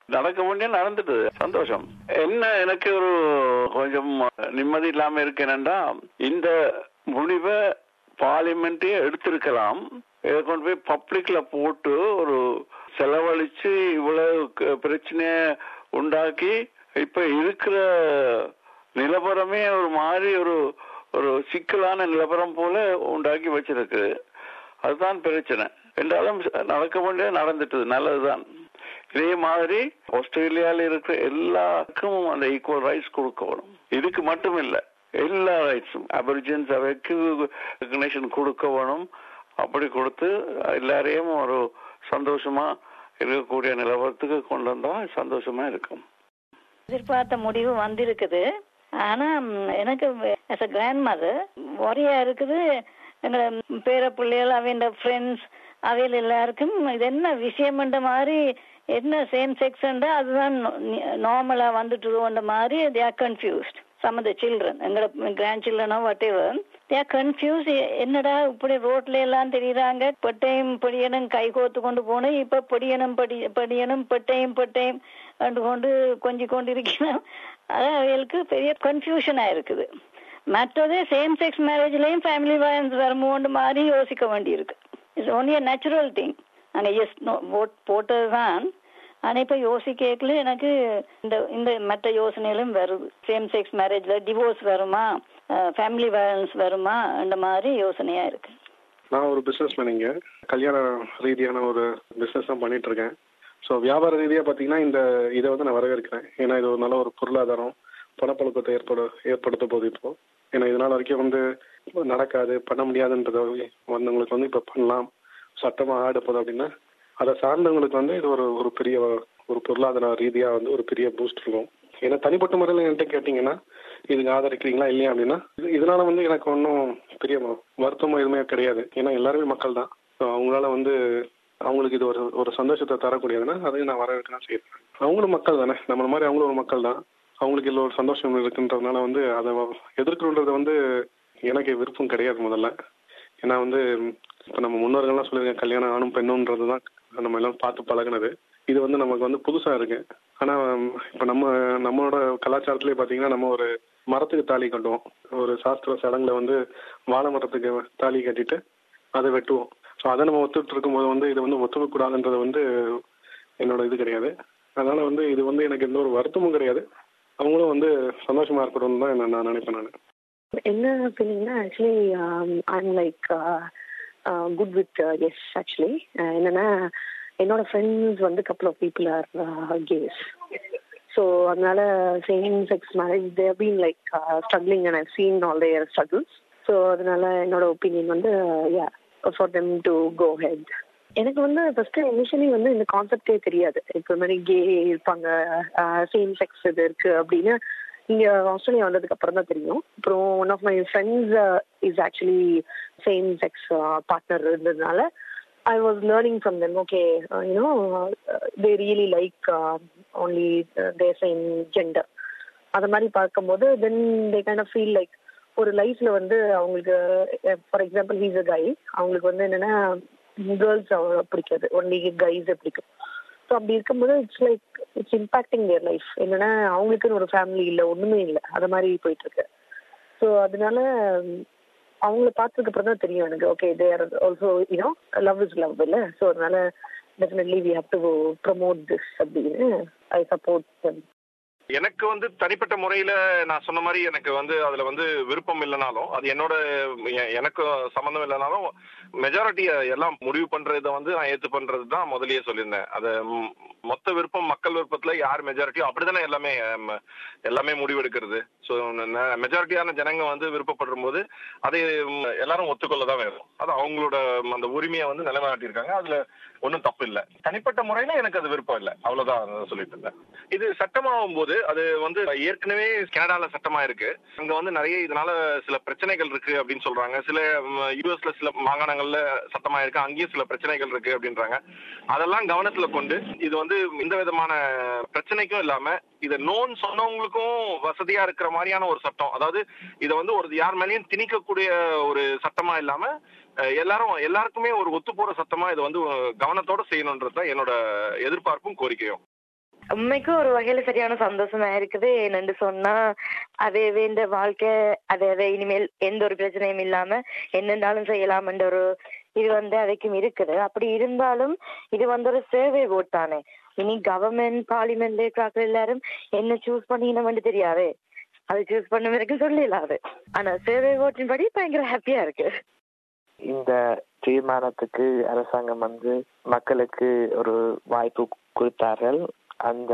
நடக்க வேண்டிய நடந்துட்டு சந்தோஷம் என்ன எனக்கு ஒரு கொஞ்சம் நிம்மதி இல்லாம இருக்கேனண்டா இந்த முடிவை பார்லிமெண்டே எடுத்திருக்கலாம் இதை கொண்டு போய் பப்ளிக்ல போட்டு ஒரு செலவழிச்சு இவ்வளவு க- பிரச்சனைய உண்டாக்கி இப்ப இருக்கிற நிலவரமே ஒரு மாதிரி ஒரு ஒரு சிக்கலான நிலவரம் போல உண்டாக்கி வச்சிருக்கு அதுதான் பிரச்சனை என்றாலும் நடக்க வேண்டிய நடந்துட்டது நல்லதுதான் இதே மாதிரி ஆஸ்திரேலியால இருக்கிற எல்லாருக்கும் அந்த ஈக்குவல் ரைட்ஸ் கொடுக்கணும் இதுக்கு மட்டும் இல்ல எல்லா ரைட்ஸும் அபரிஜன்ஸ் அவைக்கு ரெகனேஷன் கொடுக்க வேணும் அப்படி கொடுத்து எல்லாரையும் ஒரு சந்தோஷமா இருக்கக்கூடிய நிலவரத்துக்கு கொண்டு வந்தா சந்தோஷமா இருக்கும் எதிர்பார்த்த முடிவு வந்திருக்குது ஆனா ம், எனக்கு as a கிராண்ட் மதர் ஒரையா இருக்குது எங்களை பேர பிள்ளைகள் அவையோட ஃப்ரெண்ட்ஸ் அவையில் எல்லாருக்கும் இது என்ன விஷயம்ன்ற மாதிரி என்ன சேம் செக்ஸ்ன்றா அதுதான் நார்மலா வந்துட்டுருவோன்ற மாதிரி they are confused some of the children எங்களோட கிராண்ட் சில்ட்ரனோ whatever they are confuse என்னடா இப்படி ரோட்ல எல்லாம் தெரியுறாங்க பெட்டையும் படியனும் கை கோத்து கொண்டு போகணும் இப்ப படியனும் படி படியனும் பெட்டையும் பெட்டையும் கண்டு கொண்டு கொஞ்சி கொண்டு இருக்கிறோம் அதான் அவைகளுக்கு பெரிய கன்ஃபியூஷனா இருக்குது மற்றது சேம் செக்ஸ் மேரேஜ்லயும் ஃபேமிலி வயலன்ஸ் வருமோண்டு மாதிரி யோசிக்க வேண்டியிருக்கு it's only a natural thing நாங்க எஸ் ஓட் போட்டது தான் ஆனா இப்ப யோசிக்கல எனக்கு இந்த இந்த மற்ற யோசனைகளும் வருது சேம் செக்ஸ் மேரேஜ்ல டிவோர்ஸ் வருமா ஃபேமிலி வயலன்ஸ் வருமா அந்த மாதிரி யோசனையா இருக்கு நான் ஒரு பிஸ்னஸ் மேனிங்க கல்யாண ரீதியான ஒரு பிஸ்னஸ் தான் பண்ணிட்டு இருக்கேன் ஸோ வியாபார ரீதியாக பார்த்தீங்கன்னா இந்த இதை வந்து நான் வரவேற்கிறேன் ஏன்னா இது ஒரு நல்ல ஒரு பொருளாதாரம் பணப்பழக்கத்தை ஏற்பட ஏற்படுத்த போகுது இப்போ ஏன்னா இதனால் வரைக்கும் வந்து நடக்காது பண்ண முடியாதுன்றத வந்தவங்களுக்கு வந்து இப்போ பண்ணலாம் சட்டமாக ஆட போகுது அப்படின்னா அதை சார்ந்தவங்களுக்கு வந்து இது ஒரு ஒரு பெரிய ஒரு பொருளாதார ரீதியாக வந்து ஒரு பெரிய பூஸ்ட் இருக்கும் ஏன்னா தனிப்பட்ட முறையில் என்கிட்ட கேட்டிங்கன்னா இதுக்கு ஆதரிக்கிறீங்களா இல்லையா அப்படின்னா இது இதனால வந்து எனக்கு ஒன்றும் பெரிய வருத்தமோ எதுவுமே கிடையாது ஏன்னா எல்லாருமே மக்கள் தான் ஸோ அவங்களால வந்து அவங்களுக்கு இது ஒரு ஒரு சந்தோஷத்தை தரக்கூடியதுன்னா அதையும் நான் வரவேற்க தான் செய்யறேன் அவங்களும் மக்கள் தானே நம்மள மாதிரி அவங்களும் ஒரு மக்கள் தான் அவங்களுக்கு இதில் ஒரு சந்தோஷம் இருக்குன்றதுனால வந்து அதை எதிர்க்கணுன்றது வந்து எனக்கு விருப்பம் கிடையாது முதல்ல ஏன்னா வந்து இப்போ நம்ம முன்னோர்கள்லாம் சொல்லியிருக்கேன் கல்யாணம் ஆணும் பெண்ணுன்றது தான் நம்ம எல்லாம் பார்த்து பழகுனது இது வந்து நமக்கு வந்து புதுசாக இருக்கு ஆனால் இப்போ நம்ம நம்மளோட கலாச்சாரத்திலே பார்த்தீங்கன்னா நம்ம ஒரு மரத்துக்கு தாலி கட்டுவோம் ஒரு சாஸ்திர சடங்குல வந்து வாழை மரத்துக்கு தாலி கட்டிட்டு அதை வெட்டுவோம் ஸோ அதை நம்ம ஒத்துட்டு இருக்கும்போது வந்து இது வந்து ஒத்துக்க கூடாதுன்றது வந்து என்னோட இது கிடையாது அதனால வந்து இது வந்து எனக்கு எந்த ஒரு வருத்தமும் கிடையாது அவங்களும் வந்து சந்தோஷமா இருக்கணும்னு தான் நான் நான் நினைப்பேன் நான் என்ன ஃபீலிங்னா actually I'm like good with yes actually என்னன்னா என்னோட ஃப்ரெண்ட்ஸ் வந்து couple of people are gays so அதனால same sex marriage they been like struggling and I seen all their struggles so அதனால என்னோட ஒப்பீனியன் வந்து yeah for them to go head எனக்கு வந்து first initially வந்து இந்த கான்செப்டே தெரியாது இப்போ மாதிரி கே இருப்பாங்க சேம் செக்ஸ் இது இருக்கு அப்படின்னு இங்க ஆஸ்திரேலியா வந்ததுக்கு அப்புறம் தான் தெரியும் அப்புறம் one of my friends is actually same sex partner இருந்ததுனால I was learning from them okay you know they really like only they same gender அது மாதிரி பார்க்கும்போது then they kind of feel like ஒரு லைஃப்ல வந்து அவங்களுக்கு for example he's a guy அவங்களுக்கு வந்து என்னன்னா கேர்ள்ஸ் பிடிக்காது ஒன்லி கைஸை பிடிக்கும் ஸோ அப்படி இருக்கும்போது it's like it's impacting their life என்னன்னா அவங்களுக்குன்னு ஒரு ஃபேமிலி இல்லை ஒண்ணுமே இல்லை அது மாதிரி போயிட்டு இருக்கு ஸோ அதனால அவங்கள பார்த்ததுக்கு அப்புறம் தான் தெரியும் எனக்கு okay there also you know love is love இல்லை ஸோ அதனால definitely we have to promote this அப்படின்னு ஐ சப்போர்ட் எனக்கு வந்து தனிப்பட்ட முறையில நான் சொன்ன மாதிரி எனக்கு வந்து அதுல வந்து விருப்பம் இல்லைனாலும் அது என்னோட எ- எனக்கு சம்மந்தம் இல்லைனாலும் மெஜாரிட்டி எல்லாம் முடிவு பண்றதை வந்து நான் ஏத்து பண்றது தான் முதல்லயே சொல்லியிருந்தேன் அது ம், மொத்த விருப்பம் மக்கள் விருப்பத்துல யார் மெஜாரிட்டியோ அப்படிதானே எல்லாமே ம், எல்லாமே முடிவெடுக்கிறது ஸோ மெஜாரிட்டியான ஜனங்க வந்து விருப்பப்படும் போது அதை ம், எல்லாரும் ஒத்துக்கொள்ள தான் வேணும் அது அவங்களோட ம், அந்த உரிமையை வந்து நிலைநாட்டியிருக்காங்க அதுல ஒன்றும் தப்பு இல்லை தனிப்பட்ட முறையில எனக்கு அது விருப்பம் இல்லை அவ்வளவுதான் நான் சொல்லிட்டு இருந்தேன் இது சட்டமாகும் போது அது வந்து ஏற்கனவே கனடால சட்டமா இருக்கு அங்க வந்து நிறைய இதனால சில பிரச்சனைகள் இருக்கு அப்படின்னு சொல்றாங்க சில யூஎஸ்ல சில மாகாணங்கள்ல சட்டமா இருக்கு அங்கேயும் சில பிரச்சனைகள் இருக்கு அப்படின்றாங்க அதெல்லாம் கவனத்துல கொண்டு இது வந்து எந்த விதமான பிரச்சனைக்கும் இல்லாம இதை நோன் சொன்னவங்களுக்கும் வசதியா இருக்கிற மாதிரியான ஒரு சட்டம் அதாவது இதை வந்து ஒரு யார் மேலேயும் திணிக்கக்கூடிய ஒரு சட்டமா இல்லாம அஹ், எல்லாரும் எல்லாருக்குமே ஒரு ஒத்து போற சட்டமா இதை வந்து அஹ், கவனத்தோட செய்யணுன்றது தான் என்னோட எதிர்பார்ப்பும் கோரிக்கையும் உண்மைக்கும் ஒரு வகையில சரியான சந்தோஷமா இருக்குது என்னன்னு சொன்னா அதே இந்த வாழ்க்கை அதே அதே இனிமேல் எந்த ஒரு பிரச்சனையும் இல்லாம என்னென்னாலும் செய்யலாம்ன்ற ஒரு இது வந்து அதுக்கும் இருக்குது அப்படி இருந்தாலும் இது வந்து ஒரு சேவை ஓட் தானே இனி கவர்மெண்ட் பார்லிமெண்ட்ல இருக்கிறார்கள் எல்லாரும் என்ன சூஸ் பண்ணிக்கணும்னு தெரியாது அது சூஸ் பண்ண வரைக்கும் சொல்லலாது ஆனா சேவை ஓட்டின் படி பயங்கர ஹாப்பியா இருக்கு இந்த தீர்மானத்துக்கு அரசாங்கம் வந்து மக்களுக்கு ஒரு வாய்ப்பு கொடுத்தார்கள் அந்த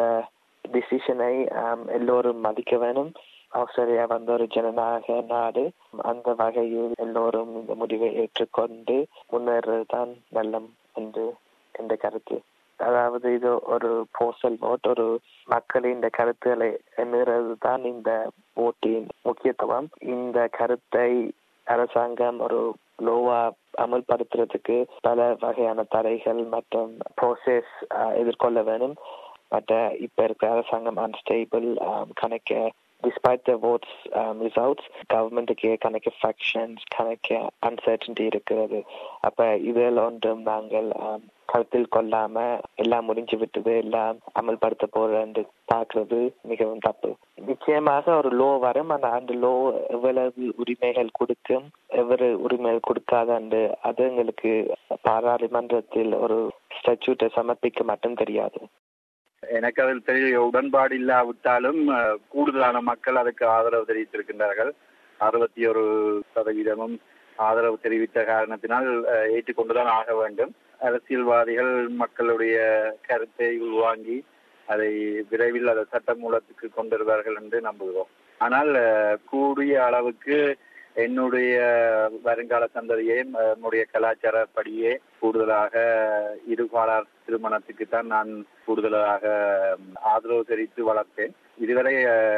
டிசிஷனை எல்லோரும் மதிக்க வேணும் ஆஸ்திரேலியா வந்து ஒரு ஜனநாயக நாடு அந்த வகையில் எல்லோரும் இந்த முடிவை ஏற்றுக்கொண்டு முன்னேறதுதான் நல்லம் என்று என்ற கருத்து அதாவது இது ஒரு போஸ்டல் ஓட் ஒரு மக்களின் இந்த கருத்துக்களை எண்ணுறது தான் இந்த ஓட்டின் முக்கியத்துவம் இந்த கருத்தை அரசாங்கம் ஒரு லோவா அமல்படுத்துறதுக்கு பல வகையான தடைகள் மற்றும் ப்ரோசஸ் எதிர்கொள்ள வேணும் பட் இப்ப இருக்கிற அரசாங்கம் அன்ஸ்டேபிள் கணக்க despite the votes um, results கவர்மெண்ட்டுக்கு கணக்கு ஃபேக்ஷன்ஸ் கணக்கு அன்சர்டன்டி இருக்கிறது அப்ப இதில் ஒன்றும் நாங்கள் கருத்தில் கொள்ளாம எல்லாம் முடிஞ்சு விட்டது எல்லாம் அமல்படுத்த போறேன்னு பாக்குறது மிகவும் தப்பு நிச்சயமாக ஒரு லோ வரும் ஆனா அந்த லோ எவ்வளவு உரிமைகள் கொடுக்கும் எவ்வளவு உரிமைகள் கொடுக்காது அது எங்களுக்கு பாராளுமன்றத்தில் ஒரு ஸ்டாச்சூட்டை சமர்ப்பிக்க மட்டும் தெரியாது எனக்கு அதில் தெரிய உடன்பாடு இல்லாவிட்டாலும் கூடுதலான மக்கள் அதுக்கு ஆதரவு தெரிவித்திருக்கின்றார்கள் அறுபத்தி ஒரு சதவீதமும் ஆதரவு தெரிவித்த காரணத்தினால் ஏற்றுக்கொண்டுதான் ஆக வேண்டும் அரசியல்வாதிகள் மக்களுடைய கருத்தை உள்வாங்கி அதை விரைவில் அதை சட்டமூலத்துக்கு கொண்டு வருவார்கள் என்று நம்புகிறோம் ஆனால் கூடிய அளவுக்கு என்னுடைய வருங்கால சந்ததியையும் என்னுடைய கலாச்சாரப்படியே கூடுதலாக இருபாலார் திருமணத்துக்கு தான் நான் கூடுதலாக ஆதரவு தெரிவித்து வளர்த்தேன் இதுவரை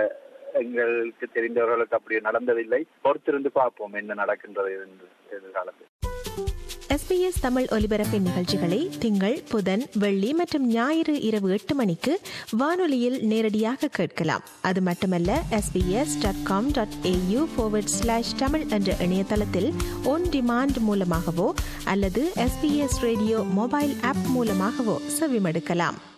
எங்களுக்கு தெரிந்தவர்களுக்கு அப்படி நடந்ததில்லை பொறுத்திருந்து பார்ப்போம் என்ன நடக்கின்றது என்று எதிர்காலத்தில் எஸ்பிஎஸ் தமிழ் ஒலிபரப்பின் நிகழ்ச்சிகளை திங்கள் புதன் வெள்ளி மற்றும் ஞாயிறு இரவு எட்டு மணிக்கு வானொலியில் நேரடியாக கேட்கலாம் அது மட்டுமல்ல SBS dot com dot AU forward slash Tamil என்ற இணையதளத்தில் ஒன் டிமாண்ட் மூலமாகவோ அல்லது எஸ்பிஎஸ் ரேடியோ மொபைல் ஆப் மூலமாகவோ செவிமடுக்கலாம்